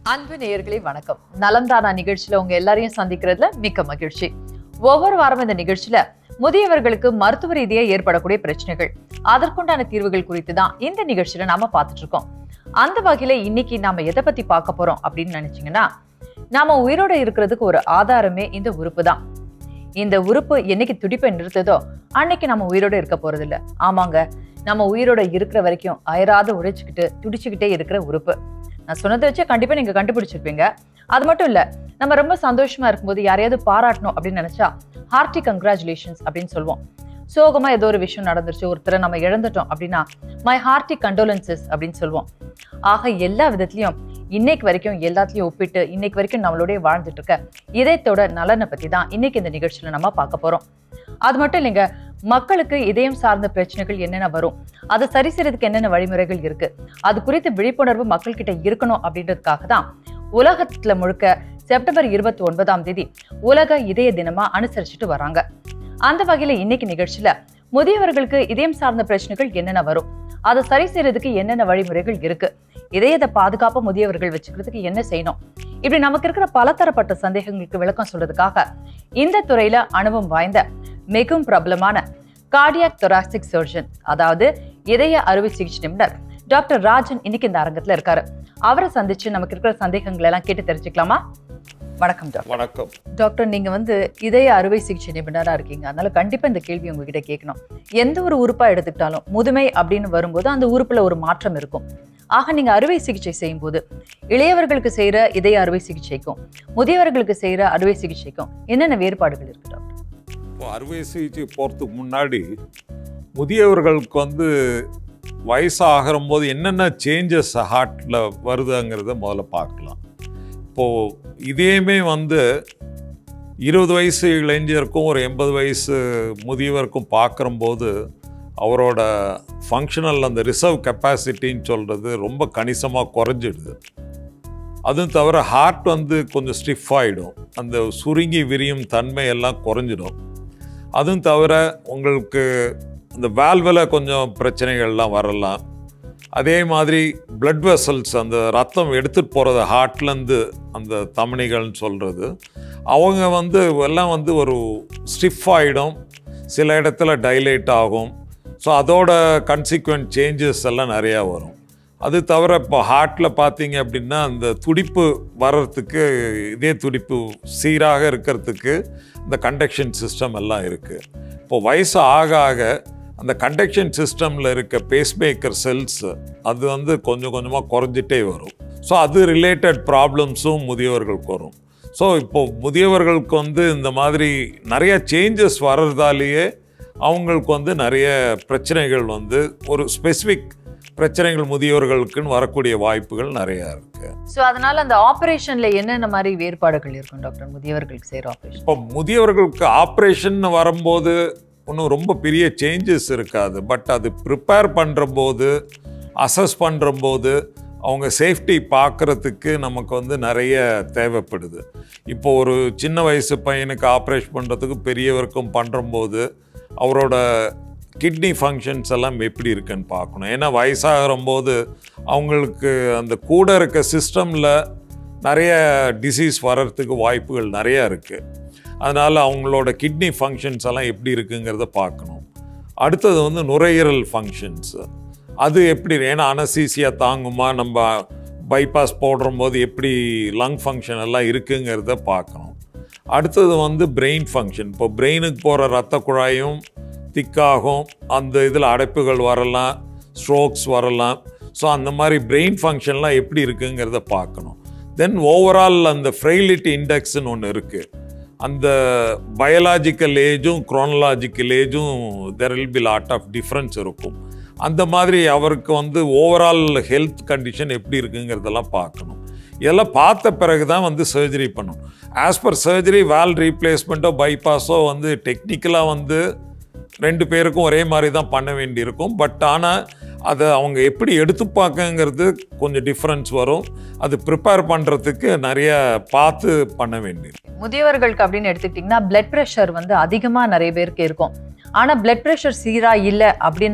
அன்பு நேயர்களே வணக்கம் நலம்தானா நிகழ்ச்சியில உங்க எல்லாரையும் சந்திக்கிறதுல மிக்க மகிழ்ச்சி ஒவ்வொரு வாரம் இந்த நிகழ்ச்சியில முதியவர்களுக்கு மருத்துவ ரீதியா ஏற்படக்கூடிய பிரச்சனைகள் அதற்குண்டான தீர்வுகள் குறித்து தான் இந்த நிகழ்ச்சியில நாம பார்த்துட்டு இருக்கோம் அந்த வகையில இன்னைக்கு நாம எதை பத்தி பார்க்க போறோம் அப்படின்னு நினைச்சீங்கன்னா நாம உயிரோட இருக்கிறதுக்கு ஒரு ஆதாரமே இந்த உறுப்பு தான் இந்த உறுப்பு என்னைக்கு துடிப்பை நிறுத்துதோ அன்னைக்கு நம்ம உயிரோட இருக்க போறது இல்ல ஆமாங்க நம்ம உயிரோட இருக்கிற வரைக்கும் அயராத உழைச்சுக்கிட்டு துடிச்சுக்கிட்டே இருக்கிற உறுப்பு நான் சொன்னதை வச்சு கண்டிப்பா நீங்க கண்டுபிடிச்சிருப்பீங்க அது மட்டும் இல்ல நம்ம ரொம்ப சந்தோஷமா இருக்கும்போது யாரையாவது பாராட்டணும் அப்படின்னு நினைச்சா ஹார்ட்டி கங்க்ராச்சுலேஷன்ஸ் அப்படின்னு சொல்லுவோம் சோகமா ஏதோ ஒரு விஷயம் நடந்துருச்சு ஒருத்தரை நம்ம இழந்துட்டோம் அப்படின்னா மை ஹார்ட்டி கண்டோலன்சஸ் அப்படின்னு சொல்லுவோம் ஆக எல்லா விதத்துலயும் இன்னைக்கு வரைக்கும் எல்லாத்துலயும் ஒப்பிட்டு இன்னைக்கு வரைக்கும் நம்மளோடய வாழ்ந்துட்டு இருக்க இதயத்தோட நலனை பத்தி தான் இன்னைக்கு இந்த நிகழ்ச்சியில நம்ம பார்க்க போறோம் அது மட்டும் இல்லைங்க மக்களுக்கு இதயம் சார்ந்த பிரச்சனைகள் என்னென்ன வரும் அதை சரி செய்யறதுக்கு என்னென்ன வழிமுறைகள் இருக்கு அது குறித்து விழிப்புணர்வு மக்கள்கிட்ட இருக்கணும் அப்படின்றதுக்காக தான் உலகத்துல முழுக்க செப்டம்பர் இருபத்தி ஒன்பதாம் தேதி உலக இதய தினமா அனுசரிச்சுட்டு வராங்க அந்த வகையில இன்னைக்கு நிகழ்ச்சியில முதியவர்களுக்கு இதயம் சார்ந்த பிரச்சனைகள் என்னென்ன வரும் அதை சரி செய்யறதுக்கு என்னென்ன வழிமுறைகள் இருக்கு இதயத்தை பாதுகாப்பா முதியவர்கள் வச்சுக்கிறதுக்கு என்ன செய்யணும் இப்படி நமக்கு இருக்கிற பலதரப்பட்ட சந்தேகங்களுக்கு விளக்கம் சொல்றதுக்காக இந்த துறையில அனுபவம் வாய்ந்த மிகவும் பிரபலமான கார்டியாக் தொராசிக் சர்ஜன் அதாவது இதய அறுவை சிகிச்சை நிபுணர் டாக்டர் ராஜன் இன்னைக்கு இந்த அரங்கத்துல இருக்காரு அவரை சந்திச்சு நமக்கு இருக்கிற சந்தேகங்களை எல்லாம் கேட்டு தெரிஞ்சுக்கலாமா வணக்கம் டாக்டர் வணக்கம் டாக்டர் நீங்க வந்து இதய அறுவை சிகிச்சை நிபுணரா இருக்கீங்க அதனால கண்டிப்பா இந்த கேள்வி உங்ககிட்ட கேட்கணும் எந்த ஒரு உறுப்பா எடுத்துக்கிட்டாலும் முதுமை அப்படின்னு வரும்போது அந்த உறுப்புல ஒரு மாற்றம் இருக்கும் ஆக நீங்க அறுவை சிகிச்சை செய்யும் போது இளையவர்களுக்கு செய்யற இதய அறுவை சிகிச்சைக்கும் முதியவர்களுக்கு செய்யற அறுவை சிகிச்சைக்கும் என்னென்ன வேறுபாடுகள் இருக்கு டாக்டர் இப்போ அறுவை சிகிச்சை போகிறதுக்கு முன்னாடி முதியவர்களுக்கு வந்து வயசாகிற போது என்னென்ன சேஞ்சஸ் ஹார்ட்டில் வருதுங்கிறத முதல்ல பார்க்கலாம் இப்போது இதையுமே வந்து இருபது வயசு இளைஞருக்கும் ஒரு எண்பது வயசு முதியவருக்கும் பார்க்குறம்போது அவரோட ஃபங்க்ஷனல் அந்த ரிசர்வ் கெப்பாசிட்டின்னு சொல்கிறது ரொம்ப கணிசமாக குறைஞ்சிடுது அதுவும் தவிர ஹார்ட் வந்து கொஞ்சம் ஸ்டிஃப் ஆகிடும் அந்த சுருங்கி விரியும் தன்மை எல்லாம் குறைஞ்சிடும் அதுவும் தவிர உங்களுக்கு இந்த வேல்வில் கொஞ்சம் பிரச்சனைகள்லாம் வரலாம் அதே மாதிரி பிளட் வெசல்ஸ் அந்த ரத்தம் எடுத்துகிட்டு போகிறது ஹார்ட்லேருந்து அந்த தமனிகள்னு சொல்கிறது அவங்க வந்து எல்லாம் வந்து ஒரு ஸ்டிஃப் ஆகிடும் சில இடத்துல டைலேட் ஆகும் ஸோ அதோட கன்சிக்வெண்ட் சேஞ்சஸ் எல்லாம் நிறையா வரும் அது தவிர இப்போ ஹார்ட்டில் பார்த்தீங்க அப்படின்னா அந்த துடிப்பு வர்றதுக்கு இதே துடிப்பு சீராக இருக்கிறதுக்கு இந்த கண்டக்ஷன் சிஸ்டம் எல்லாம் இருக்குது இப்போ வயசு ஆக ஆக அந்த கண்டக்ஷன் சிஸ்டமில் இருக்க பேஸ்மேக்கர் செல்ஸ் அது வந்து கொஞ்சம் கொஞ்சமாக குறைஞ்சிட்டே வரும் ஸோ அது ரிலேட்டட் ப்ராப்ளம்ஸும் முதியவர்களுக்கு வரும் ஸோ இப்போ முதியவர்களுக்கு வந்து இந்த மாதிரி நிறைய சேஞ்சஸ் வர்றதாலேயே அவங்களுக்கு வந்து நிறைய பிரச்சனைகள் வந்து ஒரு ஸ்பெசிஃபிக் பிரச்சனைகள் முதியவர்களுக்குன்னு வரக்கூடிய வாய்ப்புகள் நிறையா இருக்குது சோ அதனால அந்த ஆபரேஷன்ல என்னென்ன மாதிரி வேறுபாடுகள் இருக்கும் டாக்டர் முதியவர்களுக்கு செய்யற ஆபரேஷன் இப்போ முதியவர்களுக்கு ஆப்ரேஷன் வரும்போது ஒன்றும் ரொம்ப பெரிய சேஞ்சஸ் இருக்காது பட் அது ப்ரிப்பேர் பண்ணுறம்போது அசஸ் பண்ணுறம்போது அவங்க சேஃப்டி பார்க்குறதுக்கு நமக்கு வந்து நிறைய தேவைப்படுது இப்போ ஒரு சின்ன வயசு பையனுக்கு ஆப்ரேஷன் பண்ணுறதுக்கு பெரியவருக்கும் பண்ணும்போது அவரோட கிட்னி ஃபங்க்ஷன்ஸ் எல்லாம் எப்படி இருக்குன்னு பார்க்கணும் ஏன்னா வயசாகிற போது அவங்களுக்கு அந்த கூட இருக்க சிஸ்டமில் நிறைய டிசீஸ் வர்றதுக்கு வாய்ப்புகள் நிறையா இருக்குது அதனால் அவங்களோட கிட்னி ஃபங்க்ஷன்ஸ் எல்லாம் எப்படி இருக்குங்கிறத பார்க்கணும் அடுத்தது வந்து நுரையீரல் ஃபங்க்ஷன்ஸ் அது எப்படி ஏன்னா அனசீசியா தாங்குமா நம்ம பைபாஸ் போடும்போது எப்படி லங் ஃபங்க்ஷன் எல்லாம் இருக்குங்கிறத பார்க்கணும் அடுத்தது வந்து பிரெயின் ஃபங்க்ஷன் இப்போ பிரெயினுக்கு போகிற ரத்த குழாயும் திக்காகும் அந்த இதில் அடைப்புகள் வரலாம் ஸ்ட்ரோக்ஸ் வரலாம் ஸோ அந்த மாதிரி பிரெயின் ஃபங்க்ஷன்லாம் எப்படி இருக்குங்கிறத பார்க்கணும் தென் ஓவரால் அந்த ஃப்ரெயிலிட்டி இண்டெக்ஸ்னு ஒன்று இருக்குது அந்த பயாலாஜிக்கல் ஏஜும் குரோனலாஜிக்கல் ஏஜும் there will be lot of difference இருக்கும் அந்த மாதிரி அவருக்கு வந்து ஓவரால் ஹெல்த் கண்டிஷன் எப்படி இருக்குங்கிறதெல்லாம் பார்க்கணும் இதெல்லாம் பார்த்த பிறகு தான் வந்து சர்ஜரி பண்ணணும் ஆஸ் பர் சர்ஜரி வால் ரீப்ளேஸ்மெண்ட்டோ பைபாஸோ வந்து டெக்னிக்கலாக வந்து ரெண்டு பேருக்கும் ஒரே மாதிரி தான் பண்ண வேண்டியிருக்கும் பட் ஆனால் அதை அவங்க எப்படி எடுத்துப்பாக்கங்கிறது கொஞ்சம் டிஃப்ரென்ஸ் வரும் அது ப்ரிப்பேர் பண்ணுறதுக்கு நிறைய பார்த்து பண்ண வேண்டியிருக்கும் முதியவர்களுக்கு அப்படின்னு எடுத்துக்கிட்டிங்கன்னா பிளட் ப்ரெஷர் வந்து அதிகமாக நிறைய பேருக்கு இருக்கும் ஆனால் பிளட் ப்ரெஷர் சீராக இல்லை அப்படின்னா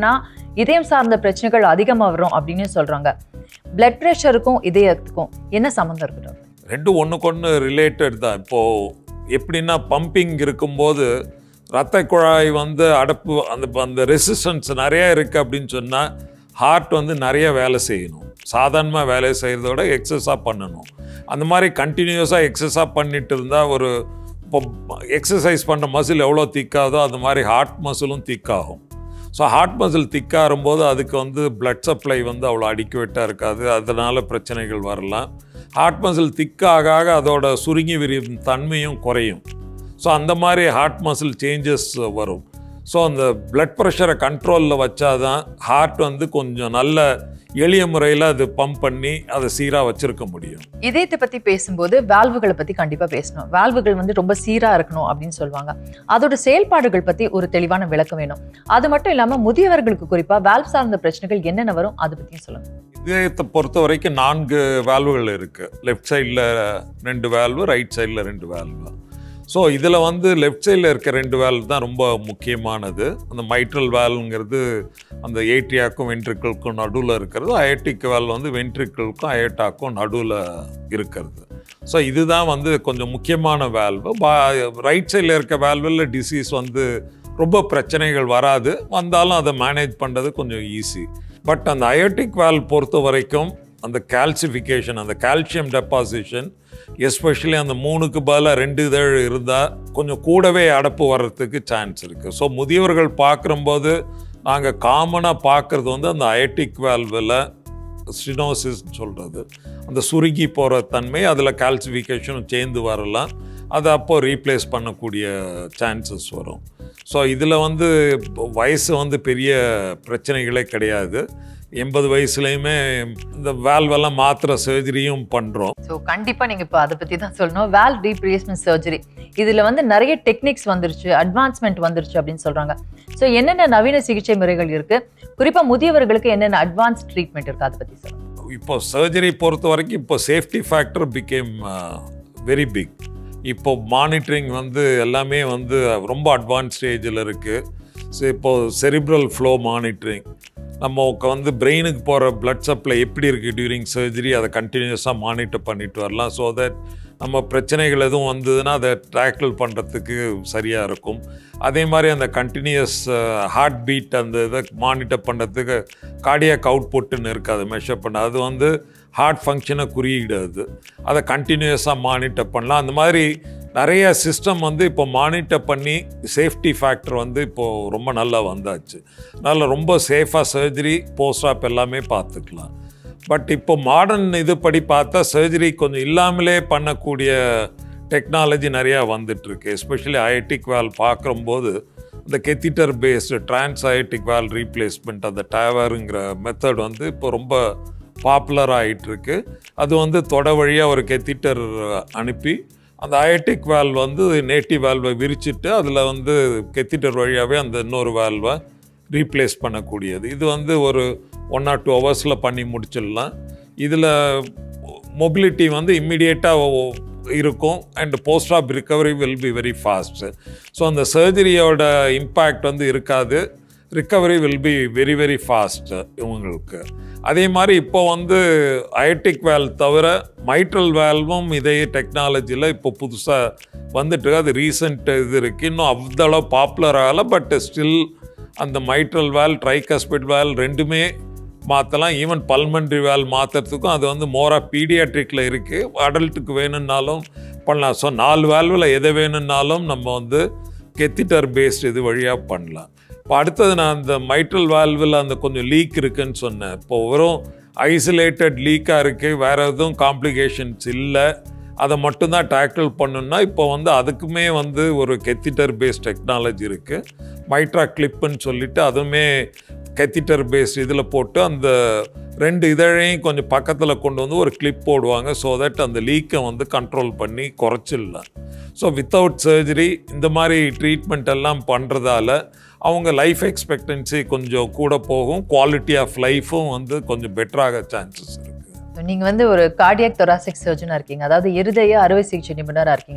இதயம் சார்ந்த பிரச்சனைகள் அதிகமா வரும் அப்படின்னு சொல்றாங்க பிளட் ப்ரெஷருக்கும் இதயத்துக்கும் என்ன சம்மந்தம் இருக்கு டாக்டர் ரெண்டும் ஒன்றுக்கு ஒன்று ரிலேட்டட் தான் இப்போது எப்படின்னா பம்பிங் இருக்கும்போது ரத்த குழாய் வந்து அடப்பு அந்த அந்த ரெசிஸ்டன்ஸ் நிறைய இருக்குது அப்படின்னு சொன்னால் ஹார்ட் வந்து நிறைய வேலை செய்யணும் சாதாரணமாக வேலை செய்கிறத விட எக்ஸஸாக பண்ணணும் அந்த மாதிரி கண்டினியூஸாக எக்ஸஸாக பண்ணிட்டு இருந்தால் ஒரு இப்போ எக்ஸசைஸ் பண்ணுற மசில் எவ்வளோ திக்காதோ அது மாதிரி ஹார்ட் மசிலும் திக்காகும் ஸோ ஹார்ட் மசில் திக்காகும் போது அதுக்கு வந்து பிளட் சப்ளை வந்து அவ்வளோ அடிக்குவேட்டாக இருக்காது அதனால் பிரச்சனைகள் வரலாம் ஹார்ட் மசில் திக்காக ஆக அதோட சுருங்கி விரியும் தன்மையும் குறையும் ஸோ அந்த மாதிரி ஹார்ட் மசில் சேஞ்சஸ் வரும் ஸோ அந்த பிளட் ப்ரெஷரை கண்ட்ரோலில் வச்சாதான் ஹார்ட் வந்து கொஞ்சம் நல்ல எளிய முறையில் அது பம்ப் பண்ணி அதை சீராக வச்சுருக்க முடியும் இதயத்தை பத்தி பேசும்போது வால்வுகளை பத்தி கண்டிப்பா பேசணும் வால்வுகள் வந்து ரொம்ப சீரா இருக்கணும் அப்படின்னு சொல்லுவாங்க அதோட செயல்பாடுகள் பத்தி ஒரு தெளிவான விளக்கம் வேணும் அது மட்டும் இல்லாம முதியவர்களுக்கு குறிப்பா வால்வ் சார்ந்த பிரச்சனைகள் என்னென்ன வரும் அதை பத்தியும் சொல்லுங்க இதயத்தை பொறுத்த வரைக்கும் நான்கு வேல்வுகள் இருக்குது லெஃப்ட் சைடில் ரெண்டு வேல்வு ரைட் சைடில் ரெண்டு வேல்வு ஸோ இதில் வந்து லெஃப்ட் சைடில் இருக்க ரெண்டு வேல்வ் தான் ரொம்ப முக்கியமானது அந்த மைட்ரல் வேல்வுங்கிறது அந்த ஏட்ரியாக்கும் வென்ட்ரிக்கிள்க்கும் நடுவில் இருக்கிறது அயட்டிக் வேல்வ் வந்து வென்ட்ரிக்கிள்க்கும் அயட்டாக்கும் நடுவில் இருக்கிறது ஸோ இதுதான் வந்து கொஞ்சம் முக்கியமான வேல்வு ரைட் சைடில் இருக்க வேல்வில் டிசீஸ் வந்து ரொம்ப பிரச்சனைகள் வராது வந்தாலும் அதை மேனேஜ் பண்ணுறது கொஞ்சம் ஈஸி பட் அந்த அயோட்டிக் வேல்வ் பொறுத்த வரைக்கும் அந்த கால்சிஃபிகேஷன் அந்த கால்சியம் டெபாசிஷன் எஸ்பெஷலி அந்த மூணுக்கு பதிலாக ரெண்டு இதழ் இருந்தால் கொஞ்சம் கூடவே அடப்பு வர்றதுக்கு சான்ஸ் இருக்குது ஸோ முதியவர்கள் பார்க்கும்போது நாங்கள் காமனாக பார்க்குறது வந்து அந்த அயட்டிக் வேல்வில் ஸ்டினோசிஸ் சொல்கிறது அந்த சுருங்கி போகிற தன்மை அதில் கால்சிஃபிகேஷனும் சேர்ந்து வரலாம் அதை அப்போ ரீப்ளேஸ் பண்ணக்கூடிய சான்சஸ் வரும் ஸோ இதில் வந்து வயசு வந்து பெரிய பிரச்சனைகளே கிடையாது எண்பது வயசுலேயுமே இந்த வேல்வெல்லாம் மாத்திர சர்ஜரியும் பண்ணுறோம் ஸோ கண்டிப்பா நீங்க இப்போ அதை பத்தி தான் சொல்லணும் வேல் ரீப்ளேஸ்மெண்ட் சர்ஜரி இதுல வந்து நிறைய டெக்னிக்ஸ் வந்துருச்சு அட்வான்ஸ்மெண்ட் வந்துருச்சு அப்படின்னு சொல்றாங்க ஸோ என்னென்ன நவீன சிகிச்சை முறைகள் இருக்கு குறிப்பா முதியவர்களுக்கு என்னென்ன அட்வான்ஸ் ட்ரீட்மெண்ட் இருக்கு அதை பத்தி சொல்லுங்க இப்போ சர்ஜரி பொறுத்த வரைக்கும் இப்போ safety factor become very big இப்போ மானிட்டரிங் வந்து எல்லாமே வந்து ரொம்ப அட்வான்ஸ் ஸ்டேஜில் இருக்குது ஸோ இப்போது செரிப்ரல் ஃப்ளோ மானிட்டரிங் நம்ம வந்து பிரெயினுக்கு போகிற பிளட் சப்ளை எப்படி இருக்குது டியூரிங் சர்ஜரி அதை கண்டினியூஸாக மானிட்டர் பண்ணிட்டு வரலாம் ஸோ தட் நம்ம பிரச்சனைகள் எதுவும் வந்ததுன்னா அதை டேக்கிள் பண்ணுறதுக்கு சரியாக இருக்கும் அதே மாதிரி அந்த கண்டினியூஸ் ஹார்ட் பீட் அந்த இதை மானிட்டர் பண்ணுறதுக்கு கார்டியாக் அவுட்புட்டுன்னு இருக்குது அதை மெஷர் பண்ண அது வந்து ஹார்ட் ஃபங்க்ஷனை குறியிடாது அதை கண்டினியூஸாக மானிட்டர் பண்ணலாம் அந்த மாதிரி நிறைய சிஸ்டம் வந்து இப்போ மானிட்டர் பண்ணி சேஃப்டி ஃபேக்டர் வந்து இப்போது ரொம்ப நல்லா வந்தாச்சு அதனால் ரொம்ப சேஃபாக சர்ஜரி போஸ்ட் ஆப் எல்லாமே பார்த்துக்கலாம் பட் இப்போ மாடர்ன் இதுபடி பார்த்தா சர்ஜரி கொஞ்சம் இல்லாமலே பண்ணக்கூடிய டெக்னாலஜி நிறையா வந்துட்டுருக்கு எஸ்பெஷலி ஐஐடிக் வேல் பார்க்கும்போது இந்த catheter based trans aortic valve replacement அந்த டேவருங்கிற மெத்தட் வந்து இப்போ ரொம்ப பாப்புலர் ஆகிட்டுருக்கு அது வந்து தொட வழியாக ஒரு கெத்திட்டர் அனுப்பி அந்த அயட்டிக் வேல்வ் வந்து நேட்டிவ் வேல்வை விரிச்சிட்டு அதில் வந்து கெத்திட்டர் வழியாகவே அந்த இன்னொரு வேல்வை ரீப்ளேஸ் பண்ணக்கூடியது இது வந்து ஒரு ஒன் ஆர் டூ ஹவர்ஸில் பண்ணி முடிச்சிடலாம் இதில் மொபிலிட்டி வந்து இம்மிடியேட்டாக இருக்கும் and post op recovery will be very fast so அந்த சர்ஜரியோட இம்பேக்ட் வந்து இருக்காது recovery will be very very fast இவங்களுக்கு அதே மாதிரி இப்போ வந்து அயட்டிக் வேல் தவிர மைட்ரல் வேல்வும் இதே டெக்னாலஜியில் இப்போ புதுசாக வந்துட்டு அது ரீசெண்ட் இது இருக்குது இன்னும் அவ்வளோ பாப்புலர் ஆகலை பட் ஸ்டில் அந்த மைட்ரல் வேல் ட்ரைகஸ்பிட் வேல் ரெண்டுமே மாற்றலாம் ஈவன் பல்மன்ட்ரி வேல் மாற்றுறதுக்கும் அது வந்து மோராக பீடியாட்ரிக்கில் இருக்குது அடல்ட்டுக்கு வேணும்னாலும் பண்ணலாம் ஸோ நாலு வேல்வில் எதை வேணும்னாலும் நம்ம வந்து கெத்திட்டர் பேஸ்ட் இது வழியாக பண்ணலாம் இப்போ அடுத்தது நான் அந்த மைட்ரல் வால்வில் அந்த கொஞ்சம் லீக் இருக்குன்னு சொன்னேன் இப்போ வெறும் ஐசோலேட்டட் லீக்காக இருக்குது வேறு எதுவும் காம்ப்ளிகேஷன்ஸ் இல்லை அதை மட்டும்தான் டேக்கிள் பண்ணணும்னா இப்போ வந்து அதுக்குமே வந்து ஒரு கெத்திட்டர் பேஸ்ட் டெக்னாலஜி இருக்குது மைட்ரா கிளிப்புன்னு சொல்லிட்டு அதுவுமே கெத்திட்டர் பேஸ்ட் இதில் போட்டு அந்த ரெண்டு இதழையும் கொஞ்சம் பக்கத்தில் கொண்டு வந்து ஒரு கிளிப் போடுவாங்க ஸோ தட் அந்த லீக்கை வந்து கண்ட்ரோல் பண்ணி குறைச்சிடலாம் ஸோ வித்தவுட் சர்ஜரி இந்த மாதிரி ட்ரீட்மெண்ட் எல்லாம் பண்ணுறதால அவங்க லைஃப் எக்ஸ்பெக்டன்சி கொஞ்சம் கூட போகும் குவாலிட்டி ஆஃப் லைஃப்பும் வந்து கொஞ்சம் பெட்டராக சான்சஸ் இருக்குது நீங்க வந்து ஒரு கார்டியாக் தொராசிக் சர்ஜனா இருக்கீங்க அதாவது இருதய அறுவை சிகிச்சை நிபுணரா இருக்கீங்க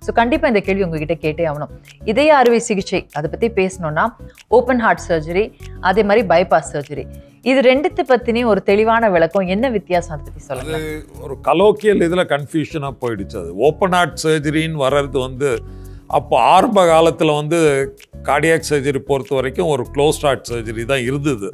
ஸோ கண்டிப்பா இந்த கேள்வி உங்ககிட்ட கேட்டே ஆகணும் இதய அறுவை சிகிச்சை அதை பத்தி பேசணும்னா ஓப்பன் ஹார்ட் சர்ஜரி அதே மாதிரி பைபாஸ் சர்ஜரி இது ரெண்டுத்து பத்தினே ஒரு தெளிவான விளக்கம் என்ன வித்தியாசம் அதை பத்தி சொல்லுங்க ஒரு கலோக்கியல் இதில் கன்ஃபியூஷனாக போயிடுச்சு அது ஓப்பன் ஹார்ட் சர்ஜரின்னு வர்றது வந்து அப்போ ஆரம்ப காலத்தில் வந்து கார்டியாக் சர்ஜரி பொறுத்த வரைக்கும் ஒரு க்ளோஸ் ஹார்ட் சர்ஜரி தான் இருந்தது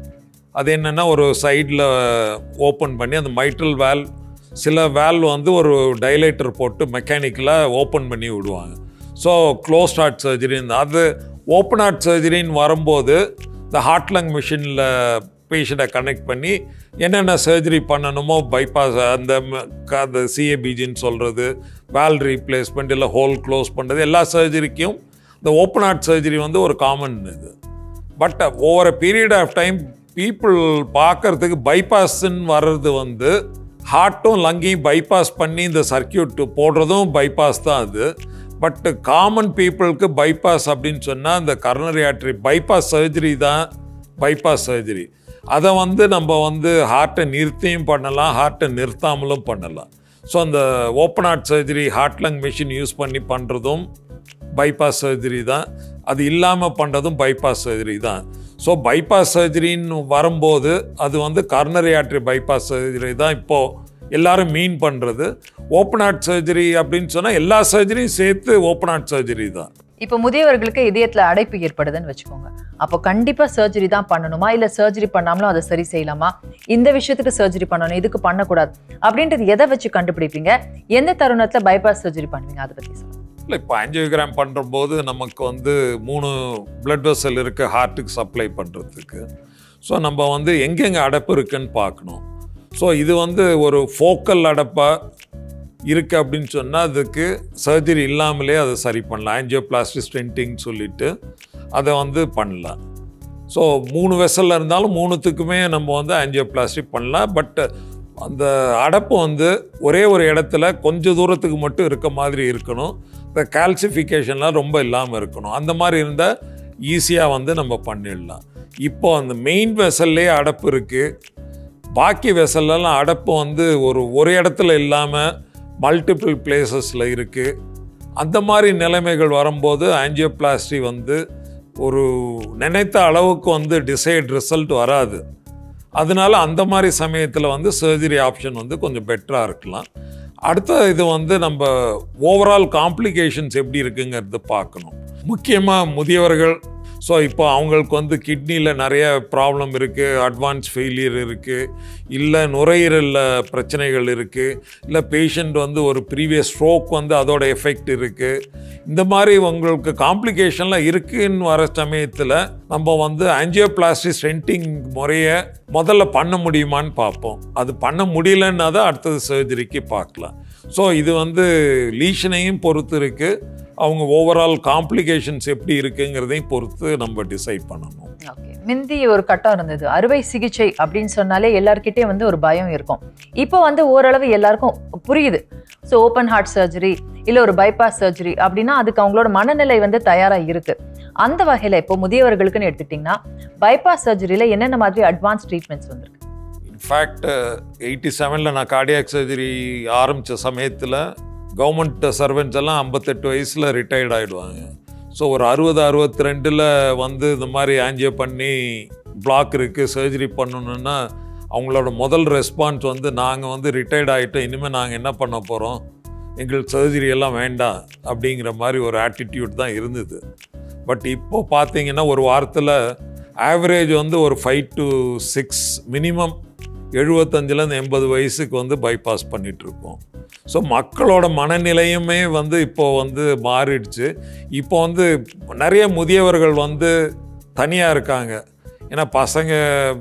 அது என்னென்னா ஒரு சைடில் ஓப்பன் பண்ணி அந்த மைட்ரல் வேல் சில வேல் வந்து ஒரு டைலைட்டர் போட்டு மெக்கானிக்கலாக ஓப்பன் பண்ணி விடுவாங்க ஸோ க்ளோஸ் ஹார்ட் சர்ஜரி அது ஓப்பன் ஹார்ட் சர்ஜரின்னு வரும்போது இந்த ஹார்ட் லங் மிஷினில் பேஷண்ட்டை கனெக்ட் பண்ணி என்னென்ன சர்ஜரி பண்ணணுமோ பைபாஸ் அந்த ம- க- அந்த சிஏபிஜின்னு சொல்கிறது வேல் ரீப்ளேஸ்மெண்ட் இல்லை ஹோல் க்ளோஸ் பண்ணுறது எல்லா சர்ஜரிக்கும் இந்த ஓப்பன் ஹார்ட் சர்ஜரி வந்து ஒரு காமன் இது but over period of time people பார்க்கறதுக்கு பைபாஸ்ன்னு வர்றது வந்து ஹார்ட்டும் லங்கையும் பைபாஸ் பண்ணி இந்த சர்க்கியூட் போடுறதும் பைபாஸ் தான் அது பட் காமன் பீப்புளுக்கு பைபாஸ் அப்படின்னு சொன்னால் இந்த கர்னரி ஆர்டரி பைபாஸ் சர்ஜரி தான் பைபாஸ் சர்ஜரி அதை வந்து நம்ம வந்து ஹார்ட்டை நிறுத்தியும் பண்ணலாம் ஹார்ட்டை நிறுத்தாமலும் பண்ணலாம் ஸோ அந்த open heart surgery heart lung machine use பண்ணி பண்ணுறதும் பைபாஸ் சர்ஜரி தான் அது இல்லாமல் பண்ணுறதும் பைபாஸ் சர்ஜரி தான் ஸோ பைபாஸ் சர்ஜரின்னு வரும்போது அது வந்து கர்னரி ஆர்டரி பைபாஸ் சர்ஜரி தான் இப்போது எல்லாரும் மீன் பண்ணுறது ஓப்பன் ஹார்ட் சர்ஜரி அப்படின்னு சொன்னால் எல்லா சர்ஜரியும் சேர்த்து ஓப்பன் ஹார்ட் சர்ஜரி தான் இப்போ முதியவர்களுக்கு இதயத்துல அடைப்பு ஏற்படுதுன்னு வச்சுக்கோங்க அப்போ கண்டிப்பா சர்ஜரி தான் பண்ணணுமா இல்ல சர்ஜரி பண்ணாமலும் அதை சரி செய்யலாமா இந்த விஷயத்துக்கு சர்ஜரி பண்ணணும் இதுக்கு பண்ணக்கூடாது அப்படின்றது எதை வச்சு கண்டுபிடிப்பீங்க எந்த தருணத்துல பைபாஸ் சர்ஜரி பண்ணுவீங்க அதை பத்தி சொல்லுங்க இல்லை இப்போ ஆஞ்சியோகிராம் பண்ணும்போது நமக்கு வந்து மூணு பிளட் வெசல் இருக்குது ஹார்ட்டுக்கு சப்ளை பண்ணுறதுக்கு ஸோ நம்ம வந்து எங்கெங்கே அடைப்பு இருக்குன்னு பார்க்கணும் ஸோ இது வந்து ஒரு ஃபோக்கல் அடைப்பாக இருக்குது அப்படின்னு சொன்னால் அதுக்கு சர்ஜரி இல்லாமலே அதை சரி பண்ணலாம் ஆஞ்சியோபிளாஸ்டி ஸ்டென்டிங் சொல்லிட்டு அதை வந்து பண்ணலாம் ஸோ மூணு வெசலில் இருந்தாலும் மூணுத்துக்குமே நம்ம வந்து ஆஞ்சியோபிளாஸ்டி பண்ணலாம் பட் அந்த அடைப்பு வந்து ஒரே ஒரு இடத்துல கொஞ்ச தூரத்துக்கு மட்டும் இருக்க மாதிரி இருக்கணும் இந்த கால்சிஃபிகேஷன்லாம் ரொம்ப இல்லாமல் இருக்கணும் அந்த மாதிரி இருந்தால் ஈஸியாக வந்து நம்ம பண்ணிடலாம் இப்போ அந்த மெயின் வெசல்லே அடைப்பு இருக்குது பாக்கி வெசல்லாம் அடைப்பு வந்து ஒரு ஒரு இடத்துல இல்லாமல் மல்டிபிள் பிளேசஸில் இருக்குது அந்த மாதிரி நிலைமைகள் வரும்போது ஆஞ்சியோபிளாஸ்டி வந்து ஒரு நினைத்த அளவுக்கு வந்து டிசைட் ரிசல்ட் வராது அதனால அந்த மாதிரி சமயத்தில் வந்து சர்ஜரி ஆப்ஷன் வந்து கொஞ்சம் பெட்டராக இருக்கலாம் அடுத்த இது வந்து நம்ம ஓவரால் காம்ப்ளிகேஷன்ஸ் எப்படி இருக்குங்கிறது பார்க்கணும் முக்கியமாக முதியவர்கள் ஸோ இப்போ அவங்களுக்கு வந்து கிட்னியில் நிறைய ப்ராப்ளம் இருக்குது அட்வான்ஸ் ஃபெயிலியர் இருக்குது இல்லை நுரையீரலில் பிரச்சனைகள் இருக்குது இல்லை பேஷண்ட் வந்து ஒரு ப்ரீவியஸ் ஸ்ட்ரோக் வந்து அதோட எஃபெக்ட் இருக்குது இந்த மாதிரி உங்களுக்கு காம்ப்ளிகேஷன்லாம் இருக்குன்னு வர சமயத்தில் நம்ம வந்து ஆஞ்சியோபிளாஸ்டி ஸ்டென்டிங் முறையை முதல்ல பண்ண முடியுமான்னு பார்ப்போம் அது பண்ண முடியலன்னா தான் அடுத்தது சர்ஜரிக்கு பார்க்கலாம் ஸோ இது வந்து லீஷனையும் பொறுத்து இருக்குது அவங்க ஓவரால் காம்ப்ளிகேஷன்ஸ் எப்படி இருக்குங்கிறதையும் பொறுத்து நம்ம டிசைட் பண்ணணும் ஓகே முந்தி ஒரு கட்டம் இருந்தது அறுவை சிகிச்சை அப்படின்னு சொன்னாலே எல்லார்கிட்டயும் வந்து ஒரு பயம் இருக்கும் இப்போ வந்து ஓரளவு எல்லாருக்கும் புரியுது ஸோ ஓப்பன் ஹார்ட் சர்ஜரி இல்லை ஒரு பைபாஸ் சர்ஜரி அப்படின்னா அதுக்கு அவங்களோட மனநிலை வந்து தயாராக இருக்கு அந்த வகையில் இப்போ முதியவர்களுக்குன்னு எடுத்துட்டிங்கன்னா பைபாஸ் சர்ஜரியில் என்னென்ன மாதிரி அட்வான்ஸ் ட்ரீட்மெண்ட்ஸ் வந்திருக்கு இன்ஃபேக்ட் எயிட்டி செவனில் நான் கார்டியாக் சர்ஜரி ஆரம்பித்த சமயத்தில் கவர்மெண்ட் சர்வெண்ட்ஸ் எல்லாம் ஐம்பத்தெட்டு வயசில் ரிட்டையர்ட் ஆகிடுவாங்க ஸோ ஒரு அறுபது அறுபத்தி ரெண்டில் வந்து இந்த மாதிரி ஆஞ்சியோ பண்ணி பிளாக் இருக்குது சர்ஜரி பண்ணணுன்னா அவங்களோட முதல் ரெஸ்பான்ஸ் வந்து நாங்கள் வந்து ரிட்டையர்ட் ஆகிட்டோம் இனிமேல் நாங்கள் என்ன பண்ண போகிறோம் எங்களுக்கு சர்ஜரி எல்லாம் வேண்டாம் அப்படிங்கிற மாதிரி ஒரு ஆட்டிடியூட் தான் இருந்தது பட் இப்போ பார்த்தீங்கன்னா ஒரு வாரத்தில் ஆவரேஜ் வந்து ஒரு ஃபைவ் டு சிக்ஸ் மினிமம் எழுபத்தஞ்சிலேருந்து எண்பது வயசுக்கு வந்து பைபாஸ் பண்ணிகிட்ருக்கோம் ஸோ மக்களோட மனநிலையுமே வந்து இப்போ வந்து மாறிடுச்சு இப்போ வந்து நிறைய முதியவர்கள் வந்து தனியாக இருக்காங்க ஏன்னா பசங்க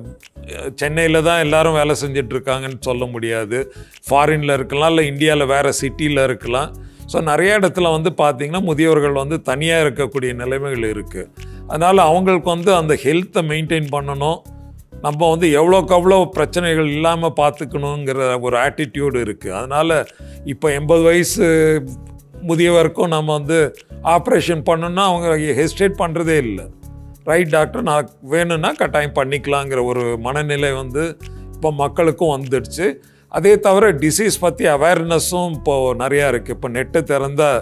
சென்னையில் தான் எல்லாரும் வேலை செஞ்சுட்டு இருக்காங்கன்னு சொல்ல முடியாது ஃபாரினில் இருக்கலாம் இல்லை இந்தியாவில் வேறு சிட்டியில் இருக்கலாம் ஸோ நிறைய இடத்துல வந்து பார்த்திங்கன்னா முதியவர்கள் வந்து தனியாக இருக்கக்கூடிய நிலைமைகள் இருக்குது அதனால் அவங்களுக்கு வந்து அந்த ஹெல்த்தை மெயின்டைன் பண்ணணும் நம்ம வந்து எவ்வளோக்கு எவ்வளோ பிரச்சனைகள் இல்லாமல் பார்த்துக்கணுங்கிற ஒரு ஆட்டிடியூடு இருக்குது அதனால் இப்போ எண்பது வயசு முதியவருக்கும் நம்ம வந்து ஆப்ரேஷன் பண்ணணும்னா அவங்க ஹெசிடேட் பண்ணுறதே இல்லை ரைட் டாக்டர் நான் வேணும்னா கட்டாயம் பண்ணிக்கலாங்கிற ஒரு மனநிலை வந்து இப்போ மக்களுக்கும் வந்துடுச்சு அதே தவிர டிசீஸ் பற்றி அவேர்னஸும் இப்போது நிறையா இருக்குது இப்போ நெட்டு திறந்தா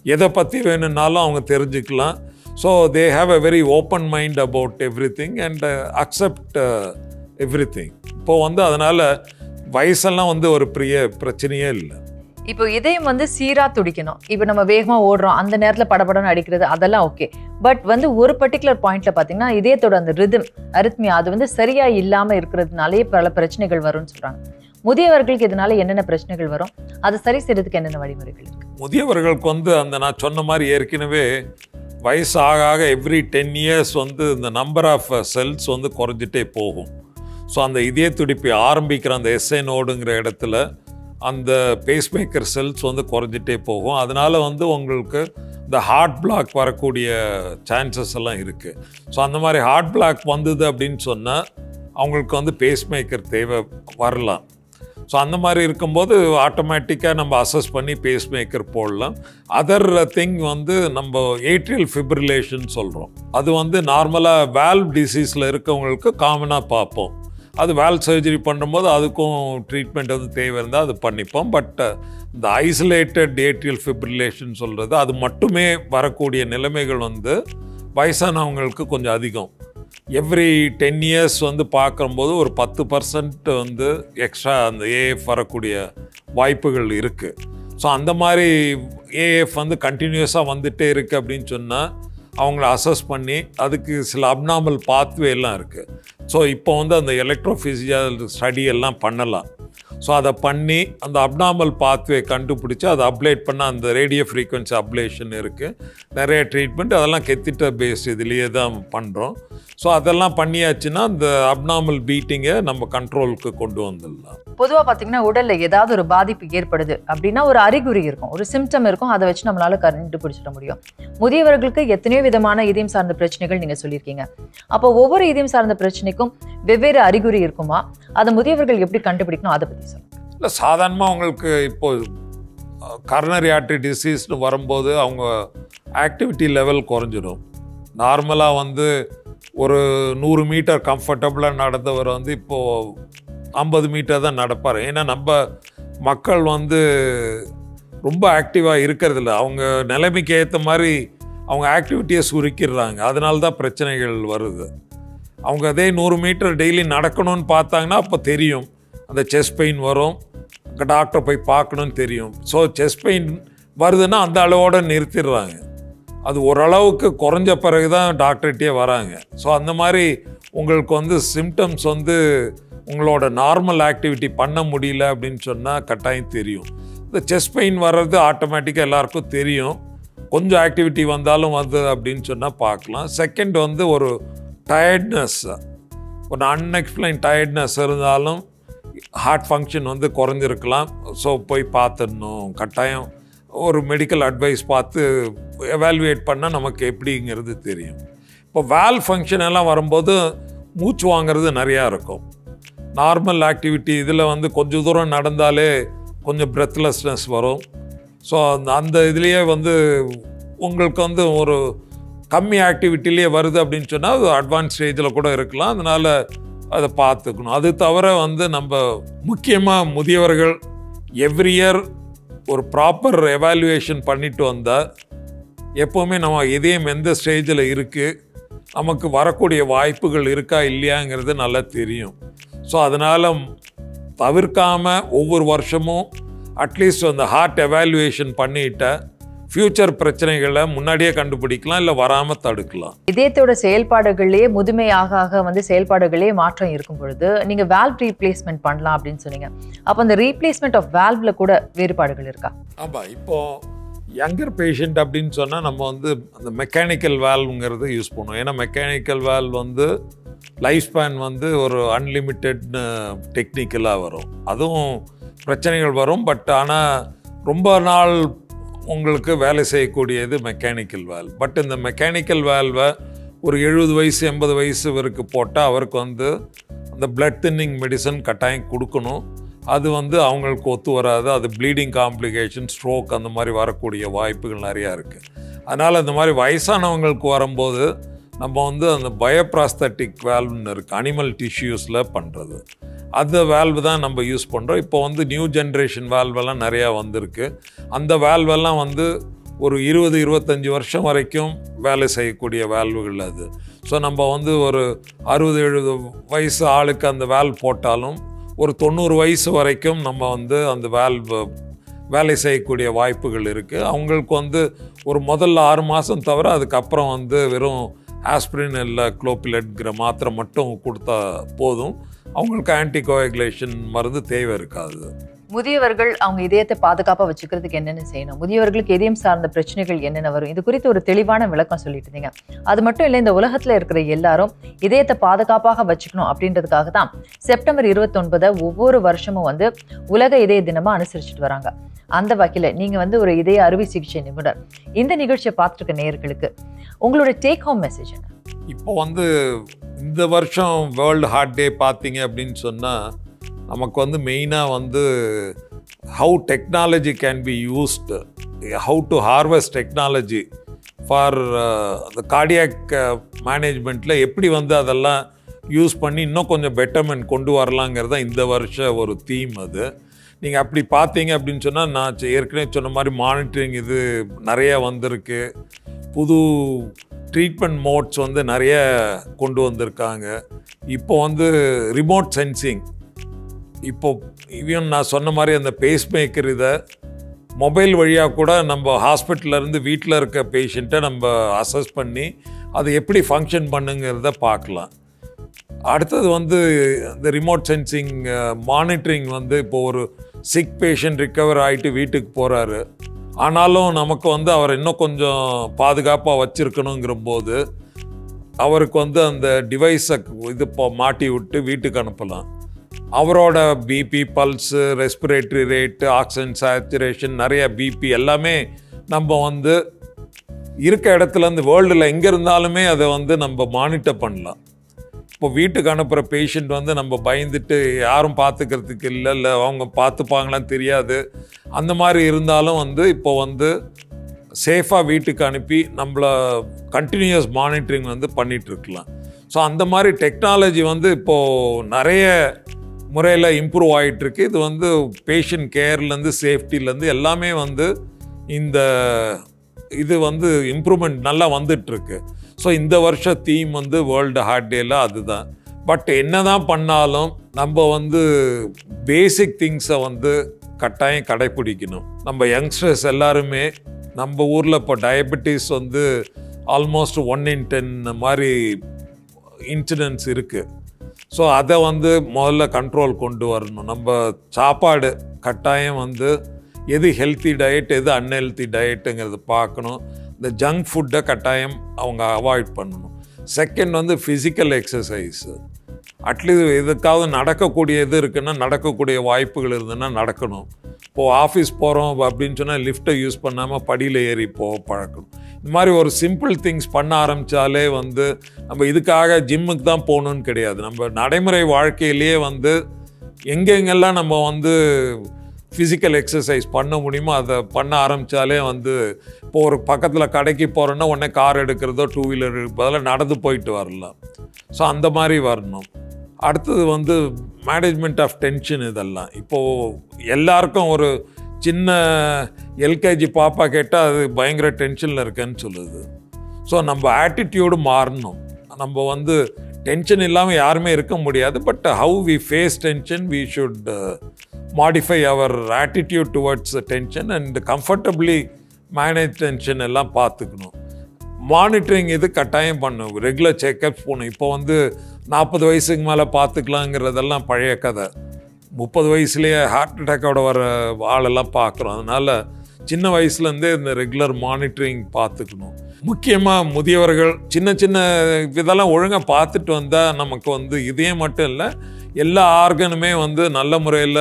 எதை பற்றி வேணும்னாலும் அவங்க தெரிஞ்சுக்கலாம் so they have a very open mind about everything and accept everything இப்போ வந்து அதனால் வயசெல்லாம் வந்து ஒரு பெரிய பிரச்சனையே இல்லை இப்போ இதயம் வந்து சீரா துடிக்கணும் இப்போ நம்ம வேகமா ஓடுறோம் அந்த நேரத்துல படபடன்னு அடிக்கிறது அதெல்லாம் ஓகே பட் வந்து ஒரு பர்டிகுலர் பாயிண்ட்ல பாத்தீங்கன்னா இதயத்தோட அந்த ரிதம் அரித்மியா அது வந்து சரியா இல்லாம இருக்கிறதுனாலே பல பிரச்சனைகள் வரும்னு சொல்றாங்க முதியவர்களுக்கு இதனால என்னென்ன பிரச்சனைகள் வரும் அதை சரி செய்யறதுக்கு என்னென்ன வழிமுறைகள் இருக்கு முதியவர்களுக்கு வந்து அந்த நான் சொன்ன மாதிரி ஏற்கனவே வயசு ஆக ஆக எவ்ரி டென் இயர்ஸ் வந்து இந்த நம்பர் ஆஃப் செல்ஸ் வந்து குறைஞ்சிட்டே போகும் ஸோ அந்த இதய துடிப்பை ஆரம்பிக்கிற அந்த எஸ்ஐ நோடுங்கிற இடத்துல அந்த பேஸ்மேக்கர் செல்ஸ் வந்து குறைஞ்சிட்டே போகும் அதனால வந்து உங்களுக்கு இந்த ஹார்ட் பிளாக் வரக்கூடிய சான்சஸ் எல்லாம் இருக்குது ஸோ அந்த மாதிரி ஹார்ட் பிளாக் வந்தது அப்படின்னு சொன்னால் அவங்களுக்கு வந்து பேஸ்மேக்கர் தேவை வரலாம் ஸோ அந்த மாதிரி இருக்கும்போது ஆட்டோமேட்டிக்காக நம்ம அசஸ் பண்ணி பேஸ் மேக்கர் போடலாம் அதர் திங் வந்து நம்ம ஏட்ரியல் ஃபிப்ரிலேஷன் சொல்கிறோம் அது வந்து நார்மலாக வேல்வ் டிசீஸில் இருக்கவங்களுக்கு காமனாக பார்ப்போம் அது வேல் சர்ஜரி பண்ணும்போது அதுக்கும் ட்ரீட்மெண்ட் வந்து தேவை இருந்தால் அது பண்ணிப்போம் பட் இந்த ஐசோலேட்டட் ஏட்ரியல் ஃபிப்ரிலேஷன் சொல்கிறது அது மட்டுமே வரக்கூடிய நிலைமைகள் வந்து வயசானவங்களுக்கு கொஞ்சம் அதிகம் எவ்ரி டென் இயர்ஸ் வந்து பார்க்கும்போது ஒரு பத்து பர்சன்ட் வந்து எக்ஸ்ட்ரா அந்த ஏஎஃப் வரக்கூடிய வாய்ப்புகள் இருக்குது ஸோ அந்த மாதிரி ஏஎஃப் வந்து கண்டினியூஸாக வந்துட்டே இருக்குது அப்படின்னு சொன்னால் அவங்கள அசஸ் பண்ணி அதுக்கு சில அப்நார்மல் பாத்வே எல்லாம் இருக்குது ஸோ இப்போ வந்து அந்த எலக்ட்ரோஃபிசியல் ஸ்டடி எல்லாம் பண்ணலாம் ஸோ அதை பண்ணி அந்த அப்நார்மல் பாத்வே கண்டுபிடிச்சி அதை அப்ளேட் பண்ண அந்த ரேடியோ ஃப்ரீக்வன்சி அப்ளேஷன் இருக்குது நிறைய ட்ரீட்மெண்ட் அதெல்லாம் கெத்திட்டர் பேஸ் இதுலேயே தான் பண்ணுறோம் ஸோ அதெல்லாம் பண்ணியாச்சுன்னா அந்த அப்நார்மல் பீட்டிங்கை நம்ம கண்ட்ரோலுக்கு கொண்டு வந்துடலாம் பொதுவா பாத்தீங்கன்னா உடல்ல ஏதாவது ஒரு பாதிப்பு ஏற்படுது அப்படின்னா ஒரு அறிகுறி இருக்கும் ஒரு சிம்டம் இருக்கும் அதை வச்சு நம்மளால கண்டுபிடிச்சிட முடியும் முதியவர்களுக்கு எத்தனையோ விதமான இதயம் சார்ந்த பிரச்சனைகள் நீங்க சொல்லியிருக்கீங்க அப்போ ஒவ்வொரு இதயம் சார்ந்த பிரச்சனைக்கும் வெவ்வேறு அறிகுறி இருக்குமா அதை முதியவர்கள் எப்படி கண்டுபிடிக்கணும் அதை பத்தி சொல்லுங்க இல்லை சாதாரணமாக அவங்களுக்கு இப்போ கர்னரி ஆர்டரி டிசீஸ்னு வரும்போது அவங்க ஆக்டிவிட்டி லெவல் குறைஞ்சிடும் நார்மலாக வந்து ஒரு நூறு மீட்டர் கம்ஃபர்டபுளாக நடந்தவர் வந்து இப்போது ஐம்பது மீட்டர் தான் நடப்பார் ஏன்னா நம்ம மக்கள் வந்து ரொம்ப ஆக்டிவாக இருக்கிறதில்ல அவங்க நிலைமைக்கு ஏற்ற மாதிரி அவங்க ஆக்டிவிட்டியை சுருக்கிடுறாங்க அதனால தான் பிரச்சனைகள் வருது அவங்க அதே நூறு மீட்டர் டெய்லி நடக்கணும்னு பார்த்தாங்கன்னா அப்போ தெரியும் அந்த செஸ்ட் பெயின் வரும் டாக்டர் போய் பார்க்கணும்னு தெரியும் ஸோ செஸ்ட் பெயின் வருதுன்னா அந்த அளவோடு நிறுத்திடுறாங்க அது ஓரளவுக்கு குறைஞ்ச பிறகு தான் டாக்டர்கிட்டே வராங்க ஸோ அந்த மாதிரி உங்களுக்கு வந்து சிம்டம்ஸ் வந்து உங்களோட நார்மல் ஆக்டிவிட்டி பண்ண முடியல அப்படின்னு சொன்னால் கட்டாயம் தெரியும் இந்த செஸ்ட் பெயின் வர்றது ஆட்டோமேட்டிக்காக எல்லாருக்கும் தெரியும் கொஞ்சம் ஆக்டிவிட்டி வந்தாலும் வந்து அப்படின்னு சொன்னால் பார்க்கலாம் செகண்ட் வந்து ஒரு டயர்ட்னஸ் ஒரு அன்எக்ஸ்பிளைன் டயர்ட்னஸ் இருந்தாலும் ஹார்ட் ஃபங்க்ஷன் வந்து குறைஞ்சிருக்கலாம் ஸோ போய் பார்த்துடணும் கட்டாயம் ஒரு மெடிக்கல் அட்வைஸ் பார்த்து எவாலுவேட் பண்ணால் நமக்கு எப்படிங்கிறது தெரியும் இப்போ வேல் ஃபங்க்ஷன் எல்லாம் வரும்போது மூச்சு வாங்குறது நிறையா இருக்கும் நார்மல் ஆக்டிவிட்டி இதில் வந்து கொஞ்சம் தூரம் நடந்தாலே கொஞ்சம் பிரெத்லெஸ்னஸ் வரும் ஸோ அந்த அந்த இதுலேயே வந்து உங்களுக்கு வந்து ஒரு கம்மி ஆக்டிவிட்டிலேயே வருது அப்படின்னு சொன்னால் அது அட்வான்ஸ் ஸ்டேஜில் கூட இருக்கலாம் அதனால் அதை பார்த்துக்கணும் அது தவிர வந்து நம்ம முக்கியமாக முதியவர்கள் எவ்ரி இயர் ஒரு ப்ராப்பர் எவாலுவேஷன் பண்ணிட்டு வந்தால் எப்போவுமே நம்ம இதயம் எந்த ஸ்டேஜில் இருக்குது நமக்கு வரக்கூடிய வாய்ப்புகள் இருக்கா இல்லையாங்கிறது நல்லா தெரியும் ஸோ அதனால் தவிர்க்காமல் ஒவ்வொரு வருஷமும் அட்லீஸ்ட் அந்த ஹார்ட் எவாலுவேஷன் பண்ணிட்ட ஃப்யூச்சர் பிரச்சனைகளை முன்னாடியே கண்டுபிடிக்கலாம் இல்லை வராமல் தடுக்கலாம் இதயத்தோட செயல்பாடுகள்லயே முதுமை ஆக ஆக வந்து செயல்பாடுகளே மாற்றம் இருக்கும் பொழுது நீங்க வேல்வ் ரீப்ளேஸ்மெண்ட் பண்ணலாம் அப்படின்னு சொன்னீங்க அப்போ அந்த ரீப்ளேஸ்மெண்ட் ஆஃப் வேல்வ்ல கூட வேறுபாடுகள் இருக்கா ஆமாம் இப்போது யங்கர் பேஷண்ட் அப்படின்னு சொன்னால் நம்ம வந்து அந்த மெக்கானிக்கல் வேல்வ்ங்கிறத யூஸ் பண்ணுவோம் ஏன்னா மெக்கானிக்கல் வேல்வ் வந்து லைஃப் ஸ்பேன் வந்து ஒரு அன்லிமிட்டெட் டெக்னிக்கலாக வரும் அதுவும் பிரச்சனைகள் வரும் பட் ஆனால் ரொம்ப நாள் உங்களுக்கு வேலை செய்யக்கூடியது மெக்கானிக்கல் வேல்வ் பட் இந்த மெக்கானிக்கல் வேல்வை ஒரு எழுபது வயசு எண்பது வயசு இவருக்கு போட்டால் அவருக்கு வந்து அந்த பிளட் தின்னிங் மெடிசன் கட்டாயம் கொடுக்கணும் அது வந்து அவங்களுக்கு ஒத்து வராது அது ப்ளீடிங் காம்ப்ளிகேஷன் ஸ்ட்ரோக் அந்த மாதிரி வரக்கூடிய வாய்ப்புகள் நிறையா இருக்குது அதனால் இந்த மாதிரி வயசானவங்களுக்கு வரும்போது நம்ம வந்து அந்த பயோப்ராஸ்தட்டிக் வேல்வ்னு இருக்குது அனிமல் டிஷ்யூஸில் பண்ணுறது அந்த வேல்வு தான் நம்ம யூஸ் பண்ணுறோம் இப்போ வந்து நியூ ஜென்ரேஷன் வேல்வெல்லாம் நிறையா வந்திருக்கு அந்த வேல்வெல்லாம் வந்து ஒரு இருபது இருபத்தஞ்சி வருஷம் வரைக்கும் வேலை செய்யக்கூடிய வேல்வுகள் அது ஸோ நம்ம வந்து ஒரு அறுபது எழுபது வயசு ஆளுக்கு அந்த வேல்வ் போட்டாலும் ஒரு தொண்ணூறு வயசு வரைக்கும் நம்ம வந்து அந்த வேல்வ் வேலை செய்யக்கூடிய வாய்ப்புகள் இருக்குது அவங்களுக்கு வந்து ஒரு முதல்ல ஆறு மாதம் தவிர அதுக்கப்புறம் வந்து வெறும் ஆஸ்பிரின் இல்லை குளோபிலட்ங்கிற மாத்திரை மட்டும் கொடுத்தா போதும் அவங்களுக்கு ஆன்டிகோயகுலேஷன் மருந்து தேவை இருக்காது முதியவர்கள் அவங்க இதயத்தை பாதுகாப்பா வச்சுக்கிறதுக்கு என்னென்ன செய்யணும் முதியவர்களுக்கு இதயம் சார்ந்த பிரச்சனைகள் என்னென்ன வரும் இது குறித்து ஒரு தெளிவான விளக்கம் சொல்லிட்டு இருந்தீங்க அது மட்டும் இல்லை இந்த உலகத்துல இருக்கிற எல்லாரும் இதயத்தை பாதுகாப்பாக வச்சுக்கணும் அப்படின்றதுக்காக தான் செப்டம்பர் இருபத்தொன்பதை ஒவ்வொரு வருஷமும் வந்து உலக இதய தினமா அனுசரிச்சுட்டு வராங்க அந்த வகையில நீங்க வந்து ஒரு இதய அறுவை சிகிச்சை நிபுணர் இந்த நிகழ்ச்சியை பார்த்துருக்க நேயர்களுக்கு உங்களோட டேக் ஹோம் மெசேஜ் என்ன இப்போ வந்து இந்த வருஷம் வேர்ல்டு ஹார்ட் டே பார்த்தீங்க அப்படின்னு சொன்னால் நமக்கு வந்து மெயினாக வந்து how technology can be used how to harvest technology for அந்த கார்டியாக் மேனேஜ்மெண்ட்டில் எப்படி வந்து அதெல்லாம் யூஸ் பண்ணி இன்னும் கொஞ்சம் பெட்டர்மெண்ட் கொண்டு வரலாங்கிறது தான் இந்த வருஷ ஒரு தீம் அது நீங்கள் அப்படி பார்த்தீங்க அப்படின்னு சொன்னால் நான் செ- ஏற்கனவே சொன்ன மாதிரி மானிட்டரிங் இது நிறைய வந்திருக்கு புது ட்ரீட்மெண்ட் மோட்ஸ் வந்து நிறைய கொண்டு வந்திருக்காங்க இப்போ வந்து ரிமோட் சென்சிங் இப்போ இவன் நான் சொன்ன மாதிரி அந்த பேஸ் மேக்கர் இதை மொபைல் வழியாக கூட நம்ம ஹாஸ்பிட்டல்ல இருந்து வீட்டில் இருக்க பேஷண்ட்டை நம்ம அசஸ் பண்ணி அது எப்படி ஃபங்க்ஷன் பண்ணுங்கிறத பார்க்கலாம் அடுத்தது வந்து இந்த ரிமோட் சென்சிங் மானிட்டரிங் வந்து இப்போ ஒரு சிக் பேஷண்ட் ரிக்கவர் ஆகிட்டு வீட்டுக்கு போகிறாரு ஆனாலும் நமக்கு வந்து அவர் இன்னும் கொஞ்சம் பாதுகாப்பாக வச்சுருக்கணுங்கிற போது அவருக்கு வந்து அந்த டிவைஸை இது போ- மாட்டி விட்டு வீட்டுக்கு அனுப்பலாம் அவரோட BP pulse respiratory rate oxygen saturation நிறைய பிபி எல்லாமே நம்ம வந்து இருக்க இடத்துல இருந்து வேர்ல்டில் எங்கே இருந்தாலுமே அதை வந்து நம்ம மானிட்டர் பண்ணலாம் இப்போ வீட்டுக்கு அனுப்புகிற பேஷண்ட் வந்து நம்ம பயந்துட்டு யாரும் பார்த்துக்கிறதுக்கு இல்லை இல்லை அவங்க பார்த்துப்பாங்களான்னு தெரியாது அந்த மாதிரி இருந்தாலும் வந்து இப்போ வந்து சேஃபாக வீட்டுக்கு அனுப்பி நம்மள கண்டினியூஸ் மானிட்டரிங் வந்து பண்ணிட்டு இருக்கலாம் ஸோ அந்த மாதிரி டெக்னாலஜி வந்து இப்போது நிறைய முறையில் இம்ப்ரூவ் ஆயிட்டு இருக்கு இது வந்து பேஷண்ட் கேர்லேருந்து சேஃப்டிலேருந்து எல்லாமே வந்து இந்த இது வந்து இம்ப்ரூவ்மெண்ட் நல்லா வந்துட்டுருக்கு ஸோ இந்த வருஷ தீம் வந்து வேர்ல்டு ஹார்ட் டேல அதுதான் பட் என்னதான் பண்ணாலும் நம்ம வந்து பேசிக் திங்ஸை வந்து கட்டாயம் கடைப்பிடிக்கணும் நம்ம யங்ஸ்டர்ஸ் எல்லாருமே நம்ம ஊரில் இப்போ டயபெட்டிஸ் வந்து ஆல்மோஸ்ட் ஒன் இன் டென் மாதிரி இன்சிடென்ட்ஸ் இருக்குது ஸோ அதை வந்து முதல்ல கண்ட்ரோல் கொண்டு வரணும் நம்ம சாப்பாடு கட்டாயம் வந்து எது ஹெல்த்தி டயட் எது அன்ஹெல்த்தி டயட்டுங்கிறத பார்க்கணும் இந்த ஜங்க் ஃபுட்டை கட்டாயம் அவங்க அவாய்ட் பண்ணணும் செகண்ட் வந்து ஃபிசிக்கல் எக்ஸசைஸு அட்லீஸ்ட் எதுக்காவது நடக்கக்கூடிய இது இருக்குன்னா நடக்கக்கூடிய வாய்ப்புகள் இருந்ததுன்னா நடக்கணும் இப்போது ஆஃபீஸ் போகிறோம் அப்படின்னு சொன்னால் லிஃப்ட்டை யூஸ் பண்ணாமல் படியில் ஏறி போக பழக்கணும் இந்த மாதிரி ஒரு சிம்பிள் திங்ஸ் பண்ண ஆரம்பித்தாலே வந்து நம்ம இதுக்காக ஜிம்முக்கு தான் போகணுன்னு கிடையாது நம்ம நடைமுறை வாழ்க்கையிலேயே வந்து எங்கெங்கெல்லாம் நம்ம வந்து ஃபிசிக்கல் எக்ஸசைஸ் பண்ண முடியுமோ அதை பண்ண ஆரம்பித்தாலே வந்து இப்போ ஒரு பக்கத்தில் கடைக்கு போகிறோன்னா உடனே கார் எடுக்கிறதோ டூ வீலர் பதிலாக நடந்து போயிட்டு வரலாம் ஸோ அந்த மாதிரி வரணும் அடுத்தது வந்து மேனேஜ்மெண்ட் ஆஃப் டென்ஷன் இதெல்லாம் இப்போது எல்லாருக்கும் ஒரு சின்ன எல்கேஜி பாப்பா கேட்டால் அது பயங்கர டென்ஷனில் இருக்கேன்னு சொல்லுது ஸோ நம்ம ஆட்டிடியூடு மாறணும் நம்ம வந்து டென்ஷன் இல்லாமல் யாருமே இருக்க முடியாது but how we face tension we should modify our attitude towards tension and comfortably manage tension எல்லாம் பார்த்துக்கணும் மானிட்டரிங் இது கட்டாயம் பண்ணும் ரெகுலர் செக்கப்ஸ் போகணும் இப்போ வந்து நாற்பது வயசுக்கு மேலே பார்த்துக்கலாங்கிறதெல்லாம் பழைய கதை முப்பது வயசுலேயே ஹார்ட் அட்டாக்கோட வர ஆளெல்லாம் பார்க்குறோம் அதனால் சின்ன வயசுலேருந்தே இந்த ரெகுலர் மானிட்டரிங் பார்த்துக்கணும் முக்கியமாக முதியவர்கள் சின்ன சின்ன இதெல்லாம் ஒழுங்காக பார்த்துட்டு வந்தால் நமக்கு வந்து இதே மட்டும் இல்லை எல்லா ஆர்கனுமே வந்து நல்ல முறையில்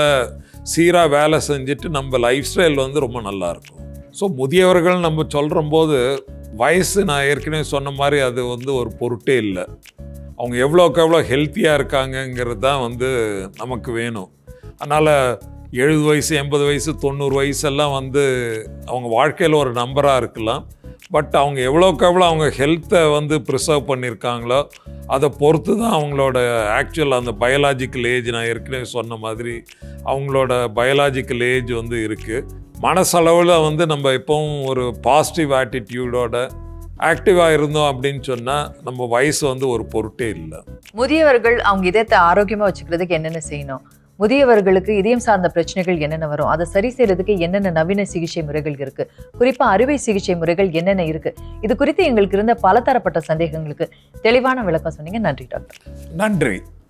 சீராக வேலை செஞ்சுட்டு நம்ம லைஃப் ஸ்டைல் வந்து ரொம்ப நல்லா இருக்கும் ஸோ முதியவர்கள் நம்ம சொல்கிற போது வயசு நான் ஏற்கனவே சொன்ன மாதிரி அது வந்து ஒரு பொருட்டே இல்லை அவங்க எவ்வளோக்கு எவ்வளோ ஹெல்த்தியாக இருக்காங்கங்கிறது தான் வந்து நமக்கு வேணும் அதனால் எழுபது வயசு எண்பது வயசு தொண்ணூறு வயசெல்லாம் வந்து அவங்க வாழ்க்கையில் ஒரு நம்பராக இருக்கலாம் பட் அவங்க எவ்வளோக்கு எவ்வளோ அவங்க ஹெல்த்தை வந்து ப்ரிசர்வ் பண்ணியிருக்காங்களோ அதை பொறுத்து தான் அவங்களோட ஆக்சுவல் அந்த பயாலாஜிக்கல் ஏஜ் நான் ஏற்கனவே சொன்ன மாதிரி அவங்களோட பயாலாஜிக்கல் ஏஜ் வந்து இருக்குது மனசளவில் வந்து நம்ம எப்பவும் ஒரு பாசிட்டிவ் ஆட்டிடியூடோட ஆக்டிவாக இருந்தோம் அப்படின்னு சொன்னால் நம்ம வயசு வந்து ஒரு பொருட்டே இல்லை முதியவர்கள் அவங்க இதயத்தை ஆரோக்கியமா வச்சுக்கிறதுக்கு என்னென்ன செய்யணும் முதியவர்களுக்கு இதயம் சார்ந்த பிரச்சனைகள் என்னென்ன வரும் அதை சரி செய்யறதுக்கு என்னென்ன நவீன சிகிச்சை முறைகள் இருக்கு குறிப்பா அறுவை சிகிச்சை முறைகள் என்னென்ன இருக்கு இது குறித்து எங்களுக்கு இருந்த பலதரப்பட்ட சந்தேகங்களுக்கு தெளிவான விளக்கம் சொன்னீங்க நன்றி டாக்டர் நன்றி